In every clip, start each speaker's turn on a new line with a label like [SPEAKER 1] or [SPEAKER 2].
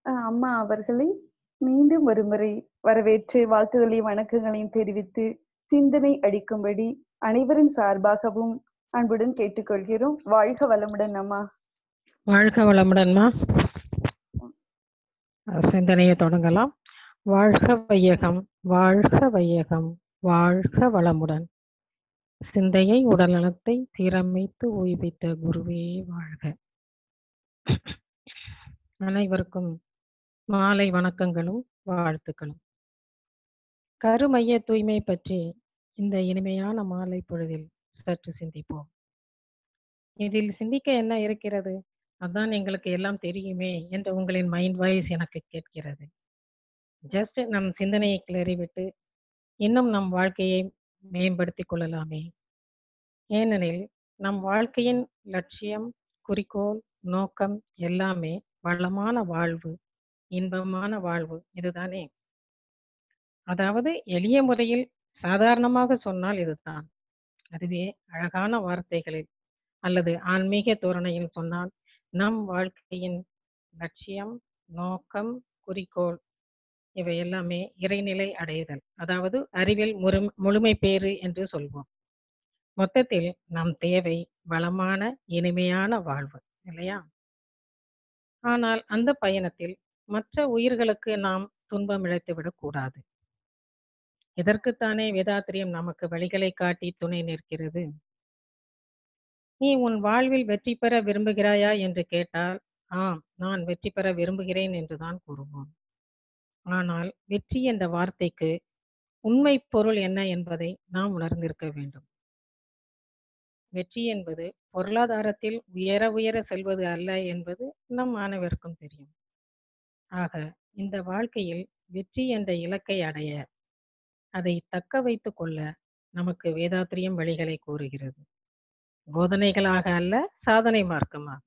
[SPEAKER 1] அ அம்மா அவர்களை மீண்டும் ஒருமுறை வரவேற்று வாழ்த்துதலையும் வணக்கங்களையும் தெரிவித்து சிந்தனை அளிக்கும்படி அனைவரின் சார்பாகவும் அன்புடன் கேட்டுக்கொள்கிறோம் வாழ்க வளமுடன் அம்மா
[SPEAKER 2] வாழ்க வளமுடன்மா சிந்தனையை தொடங்கலாம் வாழ்க வையகம் வாழ்க வையகம் வாழ்க வளமுடன் சிந்தையை உடல்நலத்தை சீரமைத்து ஓய்வித்த குருவே வாழ்க அனைவருக்கும் மாலை வணக்கங்களும் வாழ்த்துக்களும் கருமைய தூய்மை பற்றி இந்த இனிமையான மாலை பொழுதில் சற்று சிந்திப்போம் இதில் சிந்திக்க என்ன இருக்கிறது அதான் எங்களுக்கு எல்லாம் தெரியுமே என்று உங்களின் மைண்ட் வாய்ஸ் எனக்கு கேட்கிறது ஜஸ்ட் நம் சிந்தனையை கிளறிவிட்டு இன்னும் நம் வாழ்க்கையை மேம்படுத்திக் கொள்ளலாமே ஏனெனில் நம் வாழ்க்கையின் லட்சியம் குறிக்கோள் நோக்கம் எல்லாமே வளமான வாழ்வு இன்பமான வாழ்வு இதுதானே அதாவது எளிய முறையில் சாதாரணமாக சொன்னால் இதுதான் அதுவே அழகான வார்த்தைகளில் அல்லது ஆன்மீக தோரணையில் சொன்னால் நம் வாழ்க்கையின் லட்சியம் நோக்கம் குறிக்கோள் இவை எல்லாமே இறைநிலை அடைதல் அதாவது அறிவில் முழு முழுமை பேறு என்று சொல்வோம் மொத்தத்தில் நம் தேவை வளமான இனிமையான வாழ்வு இல்லையா ஆனால் அந்த பயணத்தில் மற்ற உயிர்களுக்கு நாம் துன்பம் இழைத்துவிடக் கூடாது இதற்குத்தானே வேதாத்திரியம் நமக்கு வழிகளை காட்டி துணை நிற்கிறது நீ உன் வாழ்வில் வெற்றி பெற விரும்புகிறாயா என்று கேட்டால் ஆம் நான் வெற்றி பெற விரும்புகிறேன் என்றுதான் கூறுவோம் ஆனால் வெற்றி என்ற வார்த்தைக்கு உண்மை பொருள் என்ன என்பதை நாம் உணர்ந்திருக்க வேண்டும் வெற்றி என்பது பொருளாதாரத்தில் உயர உயர செல்வது அல்ல என்பது நம் அனைவருக்கும் தெரியும் ஆக இந்த வாழ்க்கையில் வெற்றி என்ற இலக்கை அடைய அதை தக்க வைத்துக் கொள்ள நமக்கு வேதாத்திரியம் வழிகளை கூறுகிறது போதனைகளாக அல்ல சாதனை மார்க்கமாக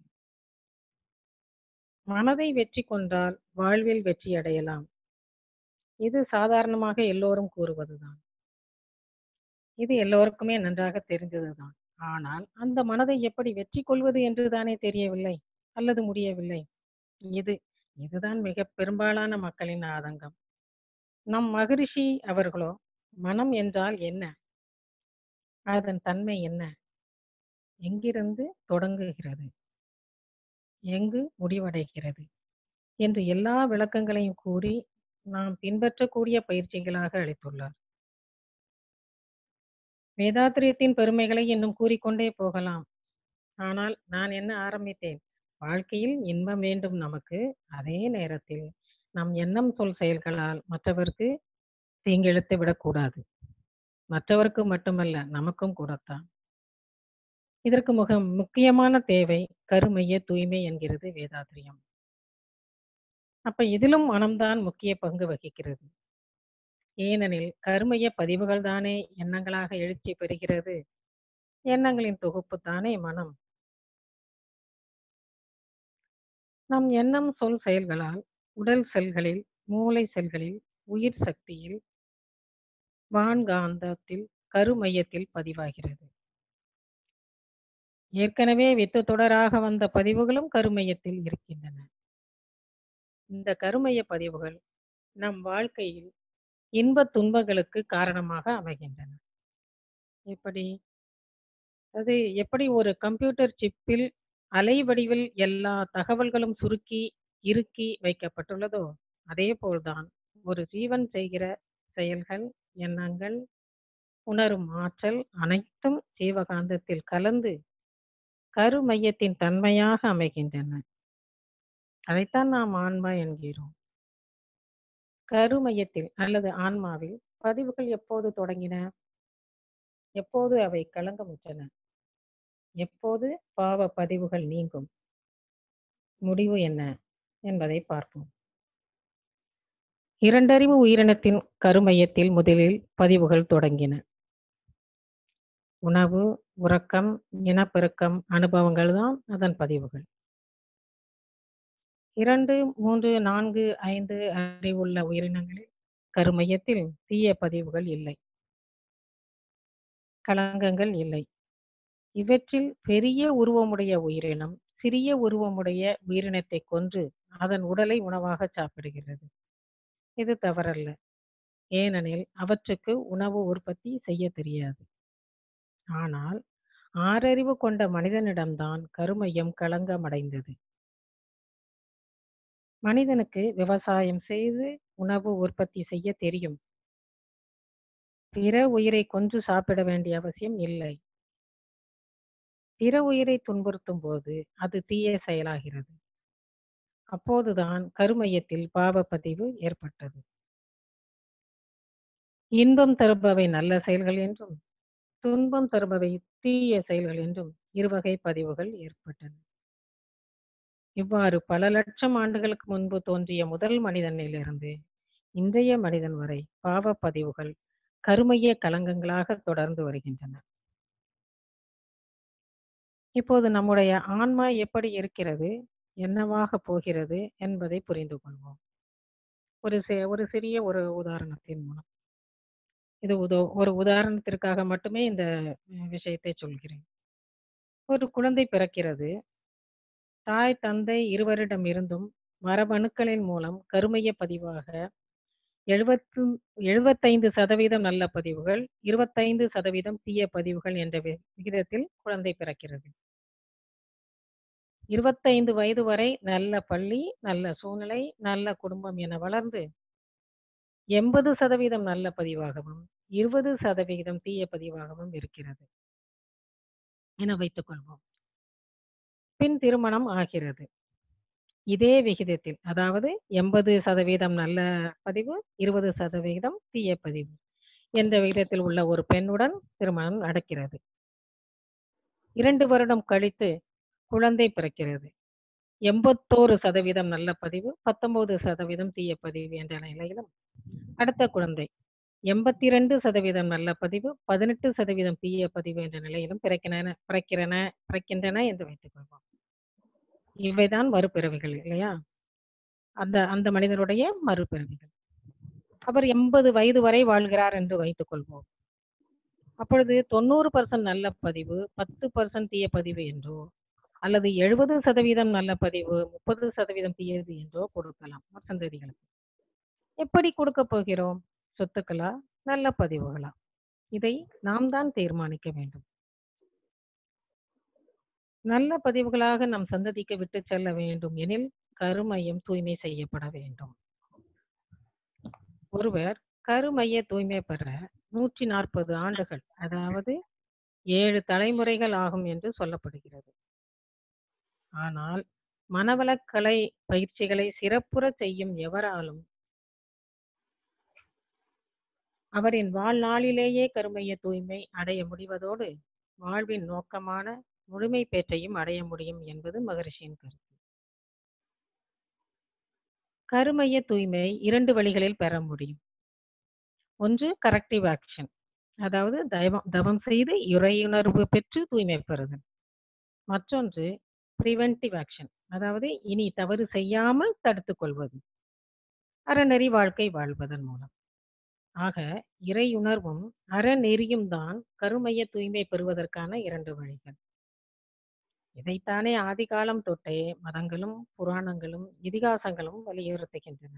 [SPEAKER 2] மனதை வெற்றி கொண்டால் வாழ்வில் வெற்றி அடையலாம் இது சாதாரணமாக எல்லோரும் கூறுவதுதான் இது எல்லோருக்குமே நன்றாக தெரிந்ததுதான் ஆனால் அந்த மனதை எப்படி வெற்றி கொள்வது என்று தானே தெரியவில்லை அல்லது முடியவில்லை இது இதுதான் மிக பெரும்பாலான மக்களின் ஆதங்கம் நம் மகரிஷி அவர்களோ மனம் என்றால் என்ன அதன் தன்மை என்ன எங்கிருந்து தொடங்குகிறது எங்கு முடிவடைகிறது என்று எல்லா விளக்கங்களையும் கூறி நாம் பின்பற்றக்கூடிய பயிற்சிகளாக அளித்துள்ளார் வேதாத்திரியத்தின் பெருமைகளை இன்னும் கூறிக்கொண்டே போகலாம் ஆனால் நான் என்ன ஆரம்பித்தேன் வாழ்க்கையில் இன்பம் வேண்டும் நமக்கு அதே நேரத்தில் நம் எண்ணம் சொல் செயல்களால் மற்றவருக்கு தீங்கிழுத்து விடக்கூடாது மற்றவருக்கு மட்டுமல்ல நமக்கும் கூடத்தான் இதற்கு மிக முக்கியமான தேவை கருமைய தூய்மை என்கிறது வேதாத்திரியம் அப்ப இதிலும் மனம்தான் முக்கிய பங்கு வகிக்கிறது ஏனெனில் கருமைய பதிவுகள் தானே எண்ணங்களாக எழுச்சி பெறுகிறது எண்ணங்களின் தொகுப்பு தானே மனம் நம் எண்ணம் சொல் செயல்களால் உடல் செல்களில் மூளை செல்களில் உயிர் சக்தியில் வான்காந்தத்தில் கருமையத்தில் பதிவாகிறது ஏற்கனவே வித்து தொடராக வந்த பதிவுகளும் கருமையத்தில் இருக்கின்றன இந்த கருமைய பதிவுகள் நம் வாழ்க்கையில் இன்ப துன்பங்களுக்கு காரணமாக அமைகின்றன எப்படி அது எப்படி ஒரு கம்ப்யூட்டர் சிப்பில் அலை வடிவில் எல்லா தகவல்களும் சுருக்கி இறுக்கி வைக்கப்பட்டுள்ளதோ அதே போல்தான் ஒரு ஜீவன் செய்கிற செயல்கள் எண்ணங்கள் உணரும் ஆற்றல் அனைத்தும் ஜீவகாந்தத்தில் கலந்து கருமையத்தின் தன்மையாக அமைகின்றன அதைத்தான் நாம் ஆன்மா என்கிறோம் கருமையத்தில் அல்லது ஆன்மாவில் பதிவுகள் எப்போது தொடங்கின எப்போது அவை களங்கமுற்றன எப்போது பாவ பதிவுகள் நீங்கும் முடிவு என்ன என்பதை பார்ப்போம் இரண்டறிவு உயிரினத்தின் கருமையத்தில் முதலில் பதிவுகள் தொடங்கின உணவு உறக்கம் இனப்பெருக்கம் அனுபவங்கள் தான் அதன் பதிவுகள் இரண்டு மூன்று நான்கு ஐந்து அறிவுள்ள உயிரினங்களில் கருமையத்தில் தீய பதிவுகள் இல்லை களங்கங்கள் இல்லை இவற்றில் பெரிய உருவமுடைய உயிரினம் சிறிய உருவமுடைய உயிரினத்தை கொன்று அதன் உடலை உணவாக சாப்பிடுகிறது இது தவறல்ல ஏனெனில் அவற்றுக்கு உணவு உற்பத்தி செய்ய தெரியாது ஆனால் ஆறறிவு கொண்ட மனிதனிடம்தான் கருமையம் களங்கமடைந்தது மனிதனுக்கு விவசாயம் செய்து உணவு உற்பத்தி செய்ய தெரியும் பிற உயிரை கொன்று சாப்பிட வேண்டிய அவசியம் இல்லை பிற உயிரை துன்புறுத்தும் போது அது தீய செயலாகிறது அப்போதுதான் கருமையத்தில் பாவப்பதிவு ஏற்பட்டது இன்பம் தருபவை நல்ல செயல்கள் என்றும் துன்பம் தருபவை தீய செயல்கள் என்றும் இருவகை பதிவுகள் ஏற்பட்டன இவ்வாறு பல லட்சம் ஆண்டுகளுக்கு முன்பு தோன்றிய முதல் மனிதனிலிருந்து இன்றைய மனிதன் வரை பாவ பதிவுகள் கருமைய கலங்கங்களாக தொடர்ந்து வருகின்றன இப்போது நம்முடைய ஆன்மா எப்படி இருக்கிறது என்னவாக போகிறது என்பதை புரிந்து கொள்வோம் ஒரு சி- ஒரு சிறிய ஒரு உதாரணத்தின் மூலம் இது உதோ ஒரு உதாரணத்திற்காக மட்டுமே இந்த அஹ், விஷயத்தை சொல்கிறேன் ஒரு குழந்தை பிறக்கிறது தாய் தந்தை இருவரிடம் இருந்தும் மரபணுக்களின் மூலம் கருமைய பதிவாக எழுபத்து எழுபத்தைந்து சதவீதம் நல்ல பதிவுகள் இருபத்தைந்து சதவீதம் தீய பதிவுகள் என்ற வி- விகிதத்தில் குழந்தை பிறக்கிறது இருபத்தைந்து வயது வரை நல்ல பள்ளி நல்ல சூழ்நிலை நல்ல குடும்பம் என வளர்ந்து எண்பது சதவீதம் நல்ல பதிவாகவும் இருபது சதவிகிதம் தீய பதிவாகவும் இருக்கிறது என வைத்துக் கொள்வோம் பின் திருமணம் ஆகிறது இதே விகிதத்தில் அதாவது எண்பது சதவீதம் நல்ல பதிவு இருபது சதவிகிதம் தீய பதிவு என்ற விகிதத்தில் உள்ள ஒரு பெண்ணுடன் திருமணம் நடக்கிறது இரண்டு வருடம் கழித்து குழந்தை பிறக்கிறது எண்பத்தோரு சதவீதம் நல்ல பதிவு பத்தொன்பது சதவீதம் தீய பதிவு என்ற நிலையிலும் அடுத்த குழந்தை எண்பத்தி ரெண்டு சதவீதம் நல்ல பதிவு பதினெட்டு சதவீதம் தீய பதிவு என்ற நிலையிலும் பிறக்கின்றன பிறக்கிறன பிறக்கின்றன என்று வைத்துக் கொள்வோம் இவைதான் மறுபிறவிகள் இல்லையா அந்த அந்த மனிதனுடைய மறுபிறவிகள் அவர் எண்பது வயது வரை வாழ்கிறார் என்று வைத்துக் கொள்வோம் அப்பொழுது தொண்ணூறு பர்சன்ட் நல்ல பதிவு பத்து பர்சன்ட் தீய பதிவு என்றோ அல்லது எழுபது சதவீதம் நல்ல பதிவு முப்பது சதவீதம் தீயது என்றோ கொடுக்கலாம் சந்ததிகளுக்கு எப்படி கொடுக்க போகிறோம் சொத்துக்களா நல்ல பதிவுகளா இதை நாம் தான் தீர்மானிக்க வேண்டும் நல்ல பதிவுகளாக நம் சந்ததிக்கு விட்டு செல்ல வேண்டும் எனில் கருமையம் தூய்மை செய்யப்பட வேண்டும் ஒருவர் கருமைய தூய்மை பெற நூற்றி நாற்பது ஆண்டுகள் அதாவது ஏழு தலைமுறைகள் ஆகும் என்று சொல்லப்படுகிறது ஆனால் மனவளக்கலை பயிற்சிகளை சிறப்புற செய்யும் எவராலும் அவரின் வாழ்நாளிலேயே கருமைய தூய்மை அடைய முடிவதோடு வாழ்வின் நோக்கமான முழுமை பேற்றையும் அடைய முடியும் என்பது மகரிஷியின் கருத்து கருமைய தூய்மை இரண்டு வழிகளில் பெற முடியும் ஒன்று கரெக்டிவ் ஆக்ஷன் அதாவது தவம் தவம் செய்து இறையுணர்வு பெற்று தூய்மை பெறுதல் மற்றொன்று பிரிவென்டிவ் ஆக்ஷன் அதாவது இனி தவறு செய்யாமல் தடுத்துக் கொள்வது அறநெறி வாழ்க்கை வாழ்வதன் மூலம் ஆக இறையுணர்வும் அறநெறியும் தான் கருமைய தூய்மை பெறுவதற்கான இரண்டு வழிகள் இதைத்தானே ஆதிகாலம் தொட்டே மதங்களும் புராணங்களும் இதிகாசங்களும் வலியுறுத்துகின்றன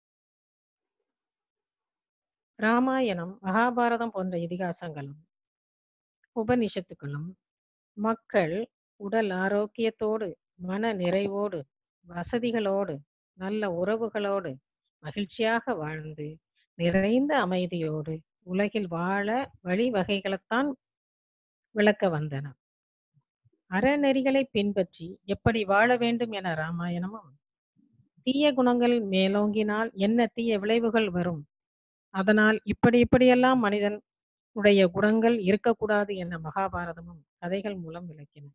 [SPEAKER 2] ராமாயணம் மகாபாரதம் போன்ற இதிகாசங்களும் உபனிஷத்துக்களும் மக்கள் உடல் ஆரோக்கியத்தோடு மன நிறைவோடு வசதிகளோடு நல்ல உறவுகளோடு மகிழ்ச்சியாக வாழ்ந்து நிறைந்த அமைதியோடு உலகில் வாழ வழிவகைகளைத்தான் விளக்க வந்தன அறநெறிகளை பின்பற்றி எப்படி வாழ வேண்டும் என ராமாயணமும் தீய குணங்கள் மேலோங்கினால் என்ன தீய விளைவுகள் வரும் அதனால் இப்படி இப்படியெல்லாம் மனிதன் உடைய குணங்கள் இருக்கக்கூடாது என மகாபாரதமும் கதைகள் மூலம் விளக்கின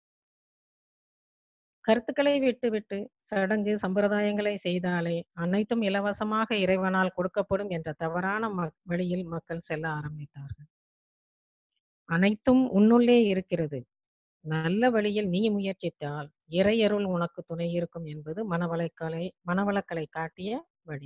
[SPEAKER 2] கருத்துக்களை விட்டுவிட்டு சடங்கு சம்பிரதாயங்களை செய்தாலே அனைத்தும் இலவசமாக இறைவனால் கொடுக்கப்படும் என்ற தவறான ம- வழியில் மக்கள் செல்ல ஆரம்பித்தார்கள் அனைத்தும் உன்னுள்ளே இருக்கிறது நல்ல வழியில் நீ முயற்சித்தால் இறையருள் உனக்கு துணை இருக்கும் என்பது மனவளக்கலை மனவளக்கலை காட்டிய வழி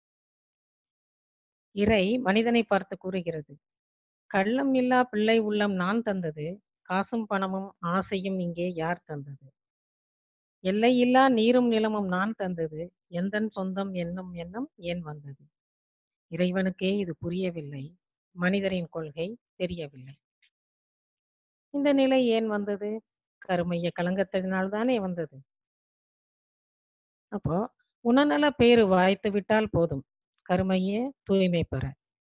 [SPEAKER 2] இறை மனிதனை பார்த்து கூறுகிறது கள்ளம் இல்லா பிள்ளை உள்ளம் நான் தந்தது காசும் பணமும் ஆசையும் இங்கே யார் தந்தது எல்லையில்லா நீரும் நிலமும் நான் தந்தது எந்தன் சொந்தம் என்னும் எண்ணம் ஏன் வந்தது இறைவனுக்கே இது புரியவில்லை மனிதரின் கொள்கை தெரியவில்லை இந்த நிலை ஏன் வந்தது கருமைய கலங்கத்தினால் தானே வந்தது அப்போ உணநல பேரு வாய்த்து விட்டால் போதும் கருமையே தூய்மை பெற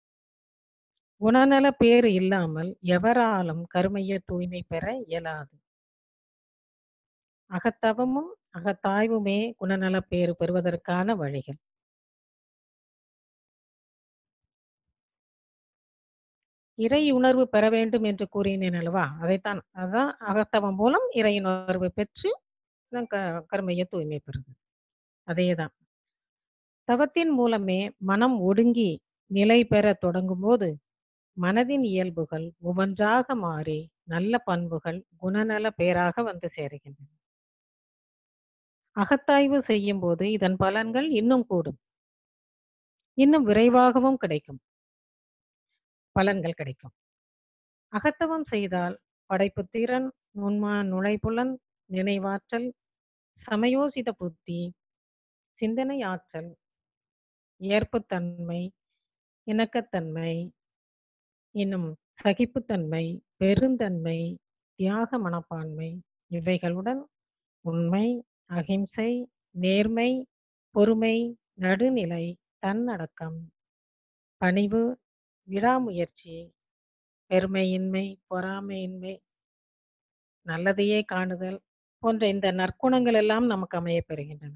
[SPEAKER 2] குணநல பேறு இல்லாமல் எவராலும் கருமைய தூய்மை பெற இயலாது அகத்தவமும் அகத்தாய்வுமே குணநல பேறு பெறுவதற்கான வழிகள் இறை உணர்வு பெற வேண்டும் என்று கூறினேன் அல்லவா அதைத்தான் அதான் அகத்தவம் மூலம் இறை உணர்வு பெற்று நான் க- கருமைய தூய்மை பெறுது அதேதான் தவத்தின் மூலமே மனம் ஒடுங்கி நிலை பெற தொடங்கும் போது மனதின் இயல்புகள் ஒவ்வொன்றாக மாறி நல்ல பண்புகள் குணநல பேராக வந்து சேருகின்றன அகத்தாய்வு செய்யும் போது இதன் பலன்கள் இன்னும் கூடும் இன்னும் விரைவாகவும் கிடைக்கும் பலன்கள் கிடைக்கும் அகத்தவம் செய்தால் படைப்பு திறன் நுண்மா நுழைப்புலன் நினைவாற்றல் சமயோசித புத்தி சிந்தனை ஆற்றல் ஏற்புத்தன்மை இணக்கத்தன்மை இன்னும் சகிப்புத்தன்மை பெருந்தன்மை தியாக மனப்பான்மை இவைகளுடன் உண்மை அகிம்சை நேர்மை பொறுமை நடுநிலை தன்னடக்கம் பணிவு விடாமுயற்சி பெருமையின்மை பொறாமையின்மை நல்லதையே காணுதல் போன்ற இந்த நற்குணங்கள் எல்லாம் நமக்கு அமையப் பெறுகின்றன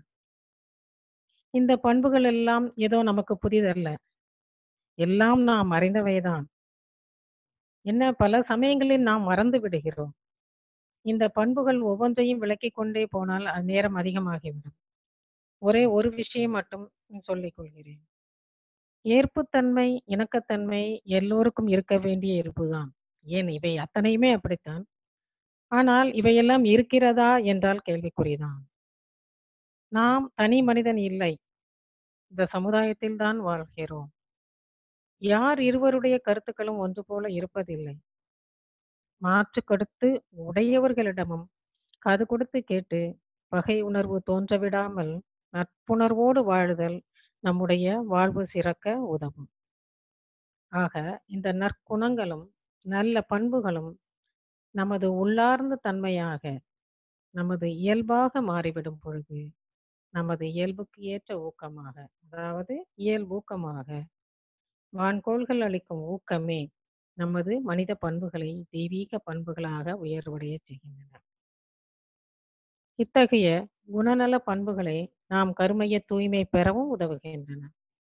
[SPEAKER 2] இந்த பண்புகள் எல்லாம் ஏதோ நமக்கு புதிதல்ல எல்லாம் நாம் அறிந்தவைதான் என்ன பல சமயங்களில் நாம் மறந்து விடுகிறோம் இந்த பண்புகள் ஒவ்வொன்றையும் விளக்கிக் கொண்டே போனால் அது நேரம் அதிகமாகிவிடும் ஒரே ஒரு விஷயம் மட்டும் சொல்லிக் கொள்கிறேன் ஏற்புத்தன்மை இணக்கத்தன்மை எல்லோருக்கும் இருக்க வேண்டிய இயல்புதான் ஏன் இவை அத்தனையுமே அப்படித்தான் ஆனால் இவையெல்லாம் இருக்கிறதா என்றால் கேள்விக்குறிதான் நாம் தனி மனிதன் இல்லை இந்த சமுதாயத்தில் தான் வாழ்கிறோம் யார் இருவருடைய கருத்துக்களும் ஒன்று போல இருப்பதில்லை மாற்று கருத்து உடையவர்களிடமும் காது கொடுத்து கேட்டு பகை உணர்வு தோன்ற விடாமல் நட்புணர்வோடு வாழுதல் நம்முடைய வாழ்வு சிறக்க உதவும் ஆக இந்த நற்குணங்களும் நல்ல பண்புகளும் நமது உள்ளார்ந்த தன்மையாக நமது இயல்பாக மாறிவிடும் பொழுது நமது இயல்புக்கு ஏற்ற ஊக்கமாக அதாவது இயல்பூக்கமாக வான்கோள்கள் அளிக்கும் ஊக்கமே நமது மனித பண்புகளை தெய்வீக பண்புகளாக உயர்வடைய செய்கின்றன இத்தகைய குணநல பண்புகளை நாம் கருமைய தூய்மை பெறவும் உதவுகின்றன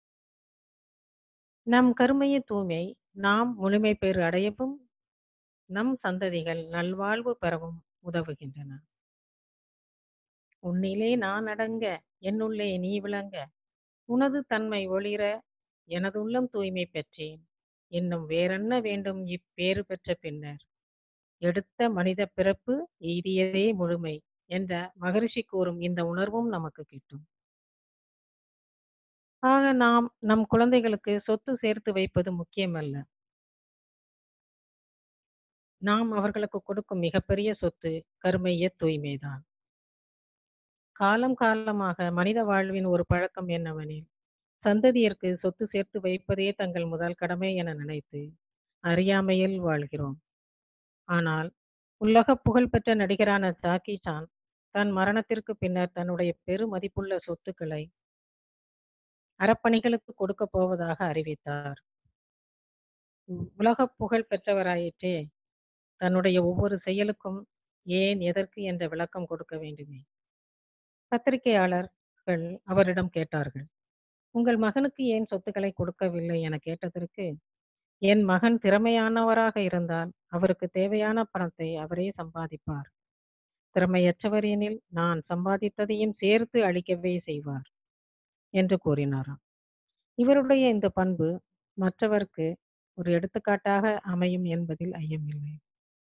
[SPEAKER 2] நம் கருமைய தூய்மை நாம் முழுமை பெறு அடையவும் நம் சந்ததிகள் நல்வாழ்வு பெறவும் உதவுகின்றன உன்னிலே நான் அடங்க என்னுள்ளே நீ விளங்க உனது தன்மை ஒளிர எனதுள்ளம் தூய்மை பெற்றேன் இன்னும் வேறென்ன வேண்டும் இப்பேறு பெற்ற பின்னர் எடுத்த மனித பிறப்பு எய்தியதே முழுமை என்ற மகரிஷி கூறும் இந்த உணர்வும் நமக்கு கிட்டும் ஆக நாம் நம் குழந்தைகளுக்கு சொத்து சேர்த்து வைப்பது முக்கியமல்ல நாம் அவர்களுக்கு கொடுக்கும் மிகப்பெரிய சொத்து கருமைய தூய்மைதான் காலம் காலமாக மனித வாழ்வின் ஒரு பழக்கம் என்னவெனில் சந்ததியருக்கு சொத்து சேர்த்து வைப்பதே தங்கள் முதல் கடமை என நினைத்து அறியாமையில் வாழ்கிறோம் ஆனால் உலக புகழ்பெற்ற நடிகரான ஜாக்கி சான் தன் மரணத்திற்கு பின்னர் தன்னுடைய பெருமதிப்புள்ள சொத்துக்களை அறப்பணிகளுக்கு கொடுக்க போவதாக அறிவித்தார் உலக புகழ் பெற்றவராயிற்றே தன்னுடைய ஒவ்வொரு செயலுக்கும் ஏன் எதற்கு என்ற விளக்கம் கொடுக்க வேண்டுமே பத்திரிகையாளர்கள் அவரிடம் கேட்டார்கள் உங்கள் மகனுக்கு ஏன் சொத்துக்களை கொடுக்கவில்லை என கேட்டதற்கு என் மகன் திறமையானவராக இருந்தால் அவருக்கு தேவையான பணத்தை அவரே சம்பாதிப்பார் திறமையற்றவர் எனில் நான் சம்பாதித்ததையும் சேர்த்து அளிக்கவே செய்வார் என்று கூறினாராம் இவருடைய இந்த பண்பு மற்றவருக்கு ஒரு எடுத்துக்காட்டாக அமையும் என்பதில் ஐயமில்லை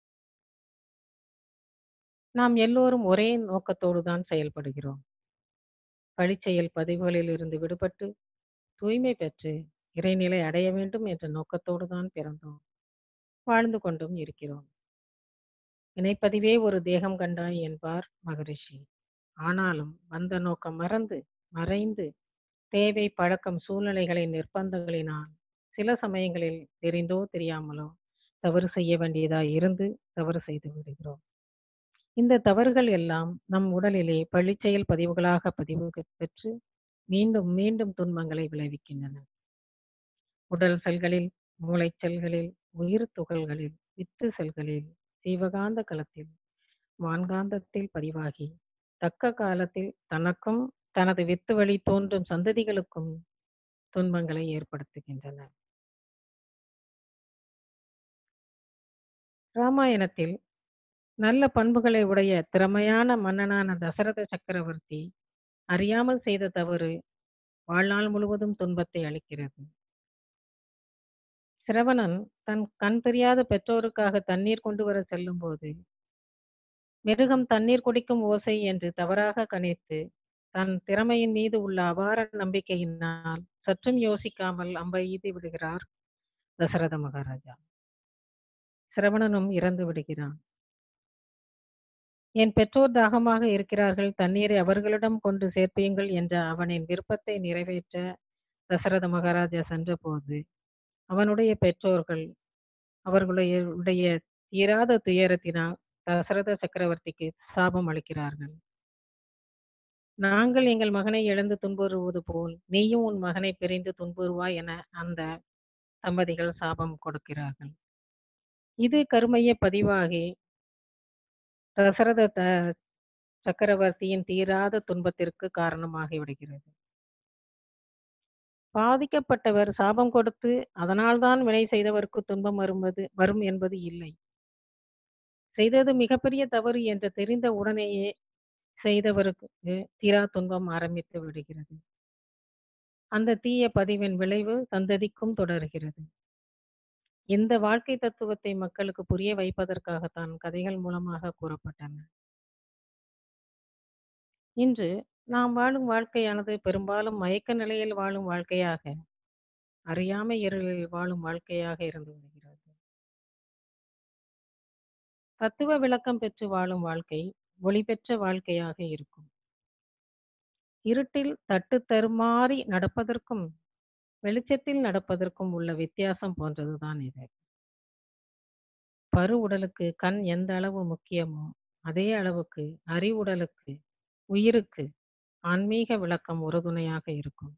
[SPEAKER 2] நாம் எல்லோரும் ஒரே நோக்கத்தோடு தான் செயல்படுகிறோம் பழிச்செயல் பதிவுகளில் இருந்து விடுபட்டு தூய்மை பெற்று இறைநிலை அடைய வேண்டும் என்ற நோக்கத்தோடு தான் பிறந்தோம் வாழ்ந்து கொண்டும் இருக்கிறோம் இணைப்பதிவே ஒரு தேகம் கண்டாய் என்பார் மகரிஷி ஆனாலும் வந்த நோக்கம் மறந்து மறைந்து தேவை பழக்கம் சூழ்நிலைகளின் நிர்பந்தங்களினால் சில சமயங்களில் தெரிந்தோ தெரியாமலோ தவறு செய்ய வேண்டியதாய் இருந்து தவறு செய்து விடுகிறோம் இந்த தவறுகள் எல்லாம் நம் உடலிலே பழிச்செயல் பதிவுகளாக பதிவு பெற்று மீண்டும் மீண்டும் துன்பங்களை விளைவிக்கின்றன உடல் செல்களில் மூளை செல்களில் உயிர் துகள்களில் வித்து செல்களில் ஜீவகாந்த களத்தில் வான்காந்தத்தில் பதிவாகி தக்க காலத்தில் தனக்கும் தனது வித்து வழி தோன்றும் சந்ததிகளுக்கும் துன்பங்களை ஏற்படுத்துகின்றன ராமாயணத்தில் நல்ல பண்புகளை உடைய திறமையான மன்னனான தசரத சக்கரவர்த்தி அறியாமல் செய்த தவறு வாழ்நாள் முழுவதும் துன்பத்தை அளிக்கிறது சிரவணன் தன் கண் தெரியாத பெற்றோருக்காக தண்ணீர் கொண்டு வர செல்லும் போது மிருகம் தண்ணீர் குடிக்கும் ஓசை என்று தவறாக கணித்து தன் திறமையின் மீது உள்ள அபார நம்பிக்கையினால் சற்றும் யோசிக்காமல் அம்பை எய்து விடுகிறார் தசரத மகாராஜா சிரவணனும் இறந்து விடுகிறான் என் பெற்றோர் தாகமாக இருக்கிறார்கள் தண்ணீரை அவர்களிடம் கொண்டு சேர்ப்பியுங்கள் என்ற அவனின் விருப்பத்தை நிறைவேற்ற தசரத மகாராஜா சென்றபோது அவனுடைய பெற்றோர்கள் அவர்களுடைய உடைய தீராத துயரத்தினால் தசரத சக்கரவர்த்திக்கு சாபம் அளிக்கிறார்கள் நாங்கள் எங்கள் மகனை இழந்து துன்புறுவது போல் நீயும் உன் மகனை பிரிந்து துன்புறுவாய் என அந்த தம்பதிகள் சாபம் கொடுக்கிறார்கள் இது கருமைய பதிவாகி தசரத த- சக்கரவர்த்தியின் தீராத துன்பத்திற்கு காரணமாகி விடுகிறது பாதிக்கப்பட்டவர் சாபம் கொடுத்து அதனால்தான் வினை செய்தவருக்கு துன்பம் வருவது வரும் என்பது இல்லை செய்தது மிகப்பெரிய தவறு என்று தெரிந்த உடனேயே செய்தவருக்கு தீரா துன்பம் ஆரம்பித்து விடுகிறது அந்த தீய பதிவின் விளைவு சந்ததிக்கும் தொடர்கிறது இந்த வாழ்க்கை தத்துவத்தை மக்களுக்கு புரிய வைப்பதற்காகத்தான் கதைகள் மூலமாக கூறப்பட்டன இன்று நாம் வாழும் வாழ்க்கையானது பெரும்பாலும் மயக்க நிலையில் வாழும் வாழ்க்கையாக அறியாமை இருளில் வாழும் வாழ்க்கையாக இருந்து வருகிறது தத்துவ விளக்கம் பெற்று வாழும் வாழ்க்கை ஒளி பெற்ற வாழ்க்கையாக இருக்கும் இருட்டில் தட்டு தருமாறி நடப்பதற்கும் வெளிச்சத்தில் நடப்பதற்கும் உள்ள வித்தியாசம் போன்றதுதான் இது பரு உடலுக்கு கண் எந்த அளவு முக்கியமோ அதே அளவுக்கு அறிவுடலுக்கு உயிருக்கு ஆன்மீக விளக்கம் உறுதுணையாக இருக்கும்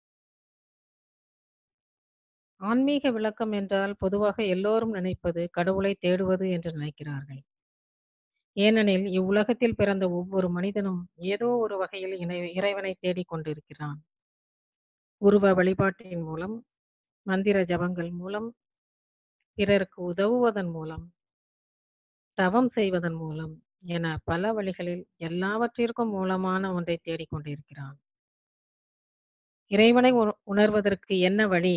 [SPEAKER 2] ஆன்மீக விளக்கம் என்றால் பொதுவாக எல்லோரும் நினைப்பது கடவுளை தேடுவது என்று நினைக்கிறார்கள் ஏனெனில் இவ்வுலகத்தில் பிறந்த ஒவ்வொரு மனிதனும் ஏதோ ஒரு வகையில் இணை- இறைவனை தேடிக் கொண்டிருக்கிறான் உருவ வழிபாட்டின் மூலம் மந்திர ஜபங்கள் மூலம் பிறருக்கு உதவுவதன் மூலம் தவம் செய்வதன் மூலம் என பல வழிகளில் எல்லாவற்றிற்கும் மூலமான ஒன்றை தேடிக்கொண்டிருக்கிறான் இறைவனை உண- உணர்வதற்கு என்ன வழி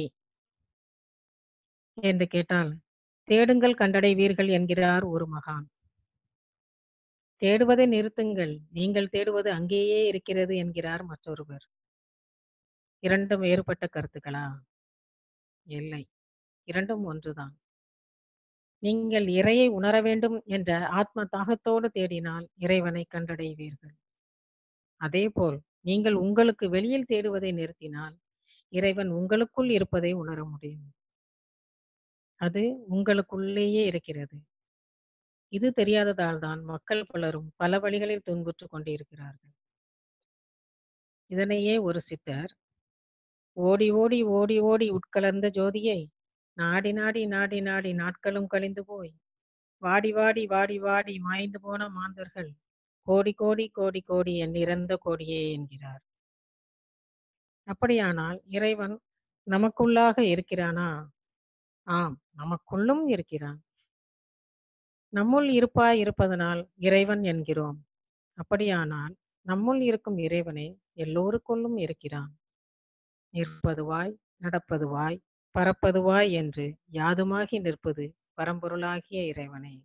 [SPEAKER 2] என்று கேட்டால் தேடுங்கள் கண்டடைவீர்கள் என்கிறார் ஒரு மகான் தேடுவதை நிறுத்துங்கள் நீங்கள் தேடுவது அங்கேயே இருக்கிறது என்கிறார் மற்றொருவர் இரண்டும் வேறுபட்ட கருத்துக்களா இல்லை இரண்டும் ஒன்றுதான் நீங்கள் இறையை உணர வேண்டும் என்ற ஆத்ம தாகத்தோடு தேடினால் இறைவனை கண்டடைவீர்கள் அதேபோல் நீங்கள் உங்களுக்கு வெளியில் தேடுவதை நிறுத்தினால் இறைவன் உங்களுக்குள் இருப்பதை உணர முடியும் அது உங்களுக்குள்ளேயே இருக்கிறது இது தெரியாததால் தான் மக்கள் பலரும் பல வழிகளில் துன்புற்றுக் கொண்டிருக்கிறார்கள் இதனையே ஒரு சித்தர் ஓடி ஓடி ஓடி ஓடி உட்கலர்ந்த ஜோதியை நாடி நாடி நாடி நாடி நாட்களும் கழிந்து போய் வாடி வாடி வாடி வாடி மாய்ந்து போன மாந்தர்கள் கோடி கோடி கோடி கோடி என் இறந்த கோடியே என்கிறார் அப்படியானால் இறைவன் நமக்குள்ளாக இருக்கிறானா ஆம் நமக்குள்ளும் இருக்கிறான் நம்முள் இருப்பாய் இருப்பதனால் இறைவன் என்கிறோம் அப்படியானால் நம்முள் இருக்கும் இறைவனே எல்லோருக்குள்ளும் இருக்கிறான் நிற்பதுவாய் நடப்பதுவாய் பறப்பதுவாய் என்று யாதுமாகி நிற்பது பரம்பொருளாகிய இறைவனே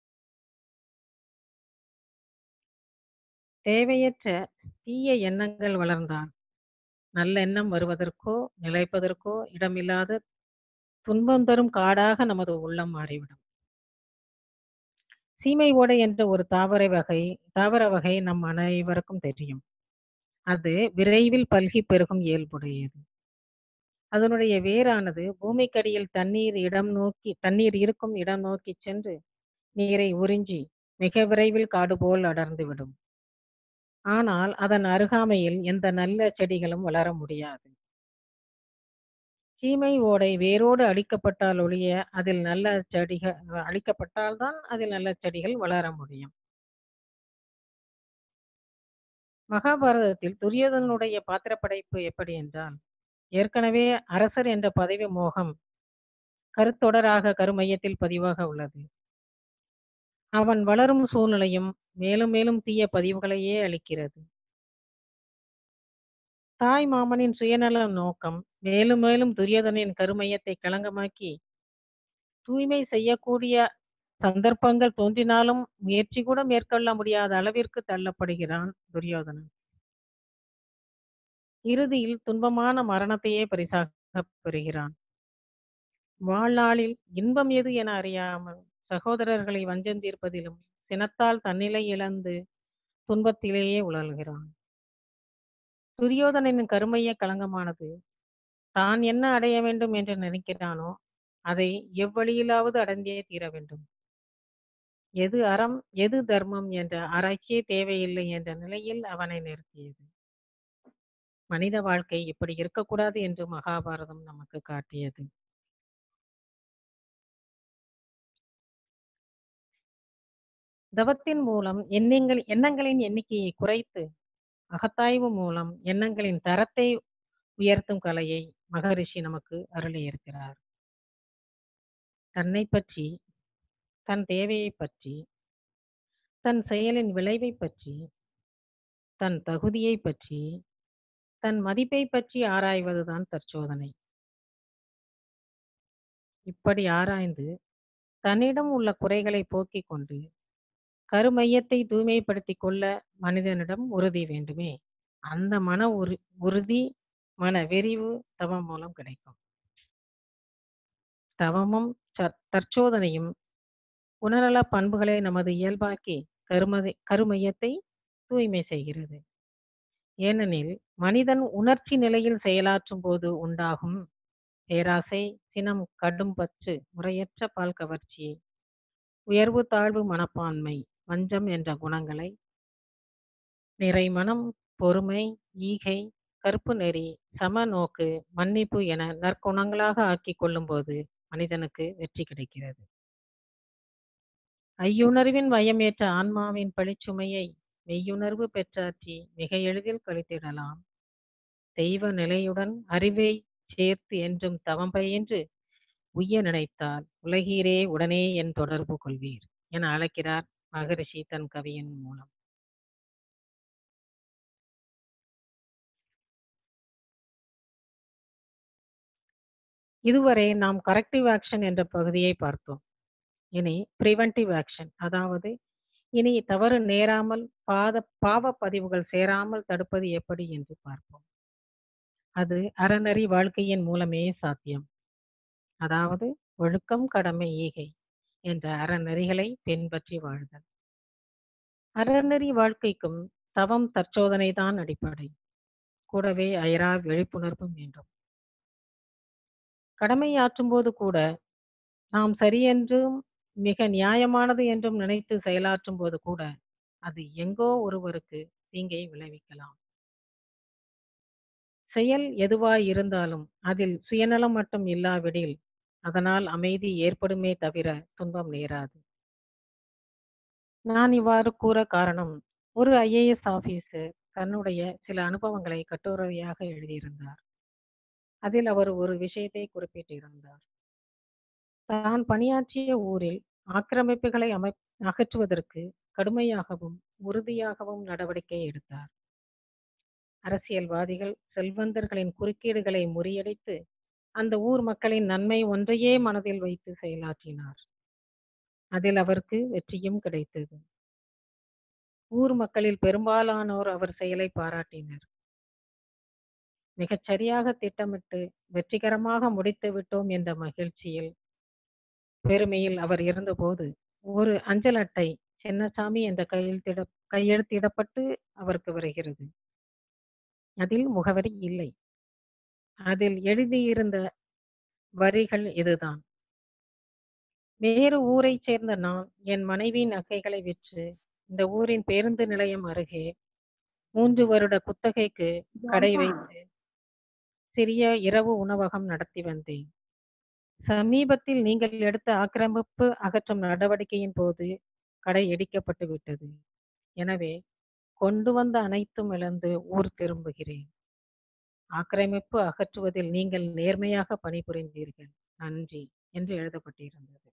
[SPEAKER 2] தேவையற்ற தீய எண்ணங்கள் வளர்ந்தால் நல்லெண்ணம் வருவதற்கோ நிலைப்பதற்கோ இடமில்லாத துன்பம் தரும் காடாக நமது உள்ளம் மாறிவிடும் சீமை ஓடை என்ற ஒரு தாவர வகை தாவர வகை நம் அனைவருக்கும் தெரியும் அது விரைவில் பல்கி பெருகும் இயல்புடையது அதனுடைய வேரானது பூமிக்கடியில் தண்ணீர் இடம் நோக்கி தண்ணீர் இருக்கும் இடம் நோக்கி சென்று நீரை உறிஞ்சி மிக விரைவில் காடு போல் அடர்ந்து விடும் ஆனால் அதன் அருகாமையில் எந்த நல்ல செடிகளும் வளர முடியாது சீமை ஓடை வேரோடு அழிக்கப்பட்டால் ஒழிய அதில் நல்ல செடிகள் அழிக்கப்பட்டால்தான் அதில் நல்ல செடிகள் வளர முடியும் மகாபாரதத்தில் துரியோதனனுடைய பாத்திரப்படைப்பு எப்படி என்றால் ஏற்கனவே அரசர் என்ற பதவி மோகம் கருத்தொடராக கருமையத்தில் பதிவாக உள்ளது அவன் வளரும் சூழ்நிலையும் மேலும் மேலும் தீய பதிவுகளையே அளிக்கிறது தாய் மாமனின் சுயநல நோக்கம் மேலும் மேலும் துரியோதனின் கருமையத்தை களங்கமாக்கி தூய்மை செய்யக்கூடிய சந்தர்ப்பங்கள் தோன்றினாலும் முயற்சி கூட மேற்கொள்ள முடியாத அளவிற்கு தள்ளப்படுகிறான் துரியோதனன் இறுதியில் துன்பமான மரணத்தையே பரிசாக பெறுகிறான் வாழ்நாளில் இன்பம் எது என அறியாமல் சகோதரர்களை வஞ்சம் தீர்ப்பதிலும் சினத்தால் தன்னிலை இழந்து துன்பத்திலேயே உழல்கிறான் துரியோதனின் கருமைய களங்கமானது தான் என்ன அடைய வேண்டும் என்று நினைக்கிறானோ அதை எவ்வழியிலாவது அடைந்தே தீர வேண்டும் எது அறம் எது தர்மம் என்ற ஆராய்ச்சியே தேவையில்லை என்ற நிலையில் அவனை நிறுத்தியது மனித வாழ்க்கை இப்படி இருக்கக்கூடாது என்று மகாபாரதம் நமக்கு காட்டியது தவத்தின் மூலம் எண்ணங்கள் எண்ணங்களின் எண்ணிக்கையை குறைத்து அகத்தாய்வு மூலம் எண்ணங்களின் தரத்தை உயர்த்தும் கலையை மகரிஷி நமக்கு அருளியிருக்கிறார் தன்னை பற்றி தன் தேவையை பற்றி தன் செயலின் விளைவை பற்றி தன் தகுதியை பற்றி தன் மதிப்பை பற்றி ஆராய்வதுதான் தற்சோதனை இப்படி ஆராய்ந்து தன்னிடம் உள்ள குறைகளை போக்கிக் கொண்டு கருமையத்தை தூய்மைப்படுத்திக் கொள்ள மனிதனிடம் உறுதி வேண்டுமே அந்த மன உறு உறுதி மன வெறிவு தவம் மூலம் கிடைக்கும் தவமும் ச- தற்சோதனையும் குணநல பண்புகளை நமது இயல்பாக்கி கருமதை கருமையத்தை தூய்மை செய்கிறது ஏனெனில் மனிதன் உணர்ச்சி நிலையில் செயலாற்றும் போது உண்டாகும் பேராசை சினம் கடும் பற்று முறையற்ற பால் கவர்ச்சி உயர்வு தாழ்வு மனப்பான்மை வஞ்சம் என்ற குணங்களை நிறைமனம் பொறுமை ஈகை கற்பு நெறி சம நோக்கு மன்னிப்பு என நற்குணங்களாக ஆக்கிக் கொள்ளும்போது மனிதனுக்கு வெற்றி கிடைக்கிறது ஐயுணர்வின் வயமேற்ற ஆன்மாவின் பழிச்சுமையை மெய்யுணர்வு பெற்றாற்றி மிக எளிதில் கழித்திடலாம் தெய்வ நிலையுடன் அறிவை சேர்த்து என்றும் தவம் பயின்று உய்ய நினைத்தால் உலகீரே உடனே என் தொடர்பு கொள்வீர் என அழைக்கிறார் மகரிஷி தன் கவியின் மூலம் இதுவரை நாம் கரெக்டிவ் ஆக்ஷன் என்ற பகுதியை பார்த்தோம் இனி பிரிவென்டிவ் ஆக்ஷன் அதாவது இனி தவறு நேராமல் பாத பாவ பதிவுகள் சேராமல் தடுப்பது எப்படி என்று பார்ப்போம் அது அறநெறி வாழ்க்கையின் மூலமே சாத்தியம் அதாவது ஒழுக்கம் கடமை ஈகை என்ற அறநெறிகளை பின்பற்றி வாழ்தல் அறநெறி வாழ்க்கைக்கும் தவம் தற்சோதனை தான் அடிப்படை கூடவே அயரா விழிப்புணர்வும் வேண்டும் கடமையாற்றும் போது கூட நாம் சரியென்றும் மிக நியாயமானது என்றும் நினைத்து செயலாற்றும் போது கூட அது எங்கோ ஒருவருக்கு தீங்கை விளைவிக்கலாம் செயல் எதுவாய் இருந்தாலும் அதில் சுயநலம் மட்டும் இல்லாவிடில் அதனால் அமைதி ஏற்படுமே தவிர துன்பம் நேராது நான் இவ்வாறு கூற காரணம் ஒரு ஐஏஎஸ் ஆபீசர் தன்னுடைய சில அனுபவங்களை கட்டுரையாக எழுதியிருந்தார் அதில் அவர் ஒரு விஷயத்தை குறிப்பிட்டிருந்தார் தான் பணியாற்றிய ஊரில் ஆக்கிரமிப்புகளை அமை அகற்றுவதற்கு கடுமையாகவும் உறுதியாகவும் நடவடிக்கை எடுத்தார் அரசியல்வாதிகள் செல்வந்தர்களின் குறுக்கீடுகளை முறியடித்து அந்த ஊர் மக்களின் நன்மை ஒன்றையே மனதில் வைத்து செயலாற்றினார் அதில் அவருக்கு வெற்றியும் கிடைத்தது ஊர் மக்களில் பெரும்பாலானோர் அவர் செயலை பாராட்டினர் மிகச் சரியாக திட்டமிட்டு வெற்றிகரமாக முடித்து விட்டோம் என்ற மகிழ்ச்சியில் பெருமையில் அவர் இருந்தபோது ஒரு அஞ்சல் அட்டை சின்னசாமி என்ற கையெழுத்திட கையெழுத்திடப்பட்டு அவருக்கு வருகிறது அதில் முகவரி இல்லை அதில் எழுதியிருந்த வரிகள் இதுதான் வேறு ஊரைச் சேர்ந்த நான் என் மனைவியின் நகைகளை விற்று இந்த ஊரின் பேருந்து நிலையம் அருகே மூன்று வருட குத்தகைக்கு கடை வைத்து சிறிய இரவு உணவகம் நடத்தி வந்தேன் சமீபத்தில் நீங்கள் எடுத்த ஆக்கிரமிப்பு அகற்றும் நடவடிக்கையின் போது கடை இடிக்கப்பட்டு விட்டது எனவே கொண்டு வந்த அனைத்தும் இழந்து ஊர் திரும்புகிறேன் ஆக்கிரமிப்பு அகற்றுவதில் நீங்கள் நேர்மையாக பணிபுரிந்தீர்கள் நன்றி என்று எழுதப்பட்டிருந்தது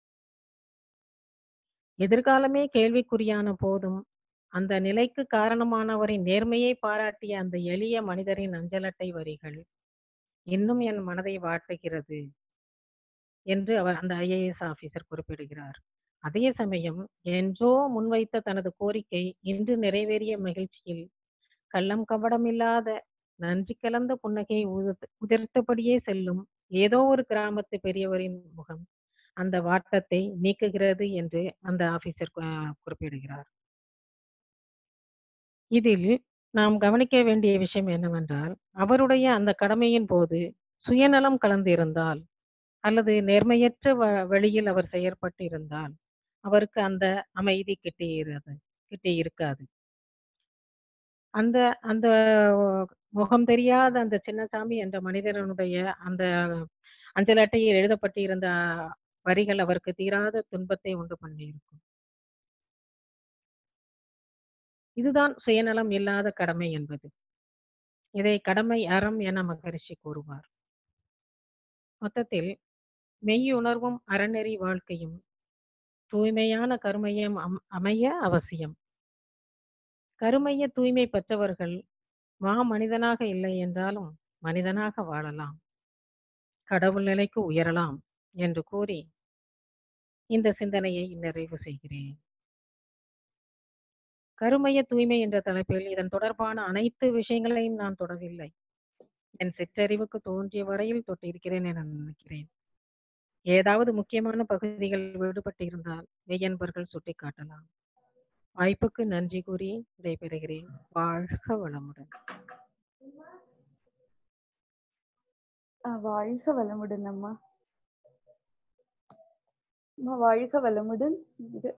[SPEAKER 2] எதிர்காலமே கேள்விக்குறியான போதும் அந்த நிலைக்கு காரணமானவரின் நேர்மையை பாராட்டிய அந்த எளிய மனிதரின் அஞ்சலட்டை வரிகள் இன்னும் என் மனதை வாட்டுகிறது என்று அவர் அந்த ஐஏஎஸ் ஆபீசர் குறிப்பிடுகிறார் அதே சமயம் என்றோ முன்வைத்த தனது கோரிக்கை இன்று நிறைவேறிய மகிழ்ச்சியில் கள்ளம் கபடமில்லாத நன்றி கலந்த புன்னகையை உதிர்த்த- உதிர்த்தபடியே செல்லும் ஏதோ ஒரு கிராமத்து பெரியவரின் முகம் அந்த வாட்டத்தை நீக்குகிறது என்று அந்த ஆபீசர் கு- குறிப்பிடுகிறார் இதில் நாம் கவனிக்க வேண்டிய விஷயம் என்னவென்றால் அவருடைய அந்த கடமையின் போது சுயநலம் கலந்திருந்தால் அல்லது நேர்மையற்ற வ- வழியில் அவர் செயற்பட்டு இருந்தால் அவருக்கு அந்த அமைதி கிட்டியிருது கிட்டி இருக்காது அந்த அந்த முகம் தெரியாத அந்த சின்னசாமி என்ற மனிதனுடைய அந்த அஞ்சல் அட்டையில் எழுதப்பட்டிருந்த வரிகள் அவருக்கு தீராத துன்பத்தை உண்டு பண்ணியிருக்கும் இதுதான் சுயநலம் இல்லாத கடமை என்பது இதை கடமை அறம் என மகரிஷி கூறுவார் மொத்தத்தில் மெய்யுணர்வும் அறநெறி வாழ்க்கையும் தூய்மையான கருமையம் அம்- அமைய அவசியம் கருமைய தூய்மை பெற்றவர்கள் மா மனிதனாக இல்லை என்றாலும் மனிதனாக வாழலாம் கடவுள் நிலைக்கு உயரலாம் என்று கூறி இந்த சிந்தனையை நிறைவு செய்கிறேன் கருமைய தூய்மை என்ற தலைப்பில் இதன் தொடர்பான அனைத்து விஷயங்களையும் நான் தொடவில்லை என் சிற்றறிவுக்கு தோன்றிய வரையில் தொட்டிருக்கிறேன் என நினைக்கிறேன் ஏதாவது முக்கியமான பகுதிகள் விடுபட்டு இருந்தால் மெய்யன்பர்கள் சுட்டிக்காட்டலாம் வாய்ப்புக்கு நன்றி கூறி விடைபெறுகிறேன் வாழ்க வளமுடன்
[SPEAKER 1] அஹ் வாழ்க வளமுடன் அம்மா அம்மா வாழ்க வளமுடன் இது